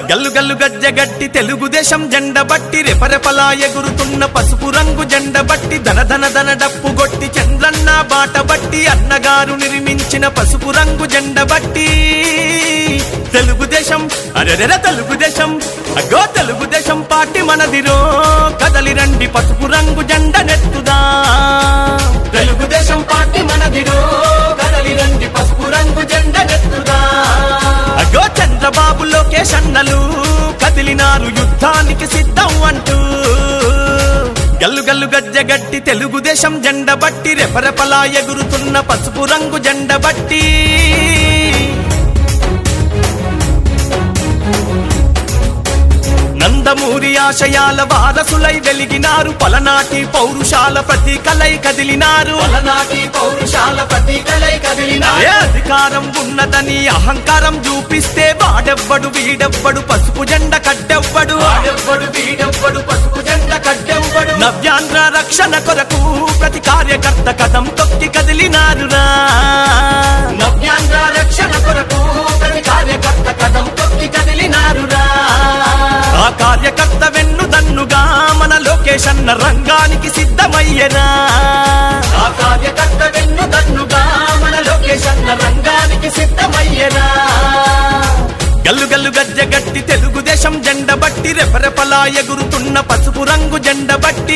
గల్లు గల్లు గజ్జగట్టి తెలుగుదేశం జెండ బట్టి రెపరెపలా ఎగురుతున్న పసుపు రంగు జెండ బట్టి ధన ధన ధన డప్పు గొట్టి చంద్రన్న బాట బట్టి అన్నగారు నిర్మించిన పసుపు రంగు జెండ బట్టి తెలుగుదేశం అరెరెర తెలుగుదేశం అగో తెలుగుదేశం పార్టీ మనదిరో కదలి రండి పసుపు రంగు జెండ నెత్తుదా తెలుగుదేశం పార్టీ మనదిరో కదలి రండి పసుపు రంగు జెండ నెత్తుదా అగో చంద్రబాబు లోకేష్ అన్నలు కదిలినారు యుద్ధానికి సిద్ధం అంటూ గల్లు గల్లు గజ్జగట్టి తెలుగుదేశం జెండ బట్టి రెపరెపలా ఎగురుతున్న పసుపు రంగు జెండ బట్టి నందమూరి ఆశయాల వారసులై వెలిగినారు పలనాటి పౌరుషాల ప్రతీకలై కదిలినారు పలనాటి పౌరుషాల ప్రతీకలై కదిలినారు ఏ అధికారం ఉన్నదని అహంకారం చూపిస్తే వాడెవ్వడు వీడెవ్వడు పసుపు జెండ కట్టెవ్వడు వాడెవ్వడు వీడెవ్వడు పసుపు జెండ కట్టెవ్వడు నవ్యాంధ్ర రక్షణ కొరకు ప్రతి కార్యకర్త కథం తొక్కి కదిలినారురా నవ్యాంధ్ర రక్షణ కొరకు ప్రతి కార్యకర్త కథం తొక్కి కదిలినారురా ఆ కార్యకర్త వెన్ను దన్నుగా మన లోకేష్ అన్న రంగానికి సిద్ధమయ్యరా ఆ కార్యకర్త వెన్ను దన్నుగా మన లోకేష్ అన్న రంగానికి సిద్ధమయ్యరా గల్లు గల్లు గజ్జ గట్టి తెలుగుదేశం జెండ బట్టి రెపరెపలా ఎగురుతున్న పసుపు రంగు జెండ బట్టి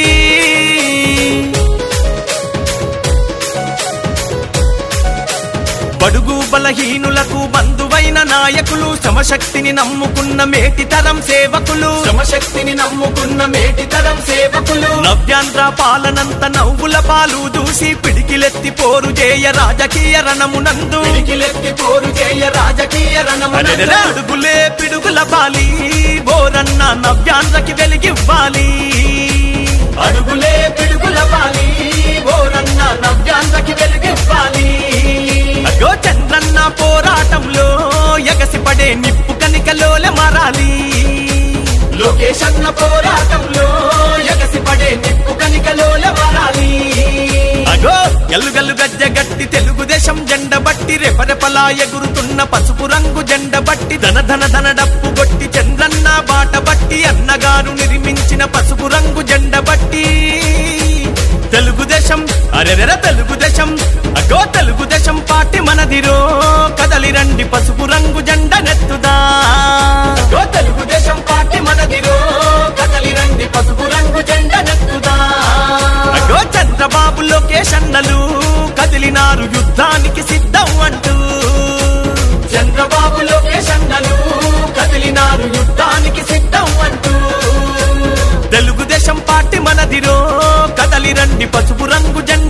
బడుగు బలహీనులకు బంధువైన నాయకులు శ్రమశక్తిని నమ్ముకున్న మేటితరం సేవకులు శ్రమశక్తిని నమ్ముకున్న మేటితరం సేవకులు నవ్యాంధ్ర పాలనంత నవ్వుల పాలు దూసి పిడికిలెత్తి పోరు చేయ రాజకీయ రణమునందు పిడికిలెత్తి పోరు చేయ రాజకీయ రణమునందు అరెరెరె అడుగులే పిడుగుల బాలి బోరన్న నవ్యాంధ్రకి వెలిగివ్వాలి అడుగులే పిడుగుల పాలి ఓరన్న నవ్యాంధ్రకి వెలుగివ్వాలి అగో చంద్రన్న పోరాటంలో ఎగసిపడే నిప్పు కనికలోల మారాలి లోకేష్ అన్న పోరాటంలో ఎగసిపడే నిప్పు కనికలోల వరాలి అగో గల్లు గల్లు గజ్జ గట్టి తెలుగుదేశం జెండ బట్టి రెపరెపలా ఎగురుతున్న పసుపు రంగు జెండ బట్టి ధన ధన ధన డప్పు కొట్టి చంద్రన్న బాట బట్టి అన్నగారు నిర్మించిన పసుపు రంగు జెండ బట్టి తెలుగుదేశం అరెరెర తెలుగుదేశం అగో తెలుగుదేశం పార్టీ మనదిరో కదలి రండి పసుపు రంగు జెండ నెత్తుదా ఓ తెలుగుదేశం పార్టీ మనదిరో కదలి రండి పసుపు రంగు జెండ నెత్తుదా అగో చంద్రబాబు లోకేష్ అన్నలు కదిలినారు యుద్ధానికి సిద్ధం అంటూ చంద్రబాబు లోకేష్ అన్నలు కదిలినారు యుద్ధానికి సిద్ధం అంటూ తెలుగుదేశం పార్టీ మనదిరో కదలి రండి పసుపు రంగు జెండ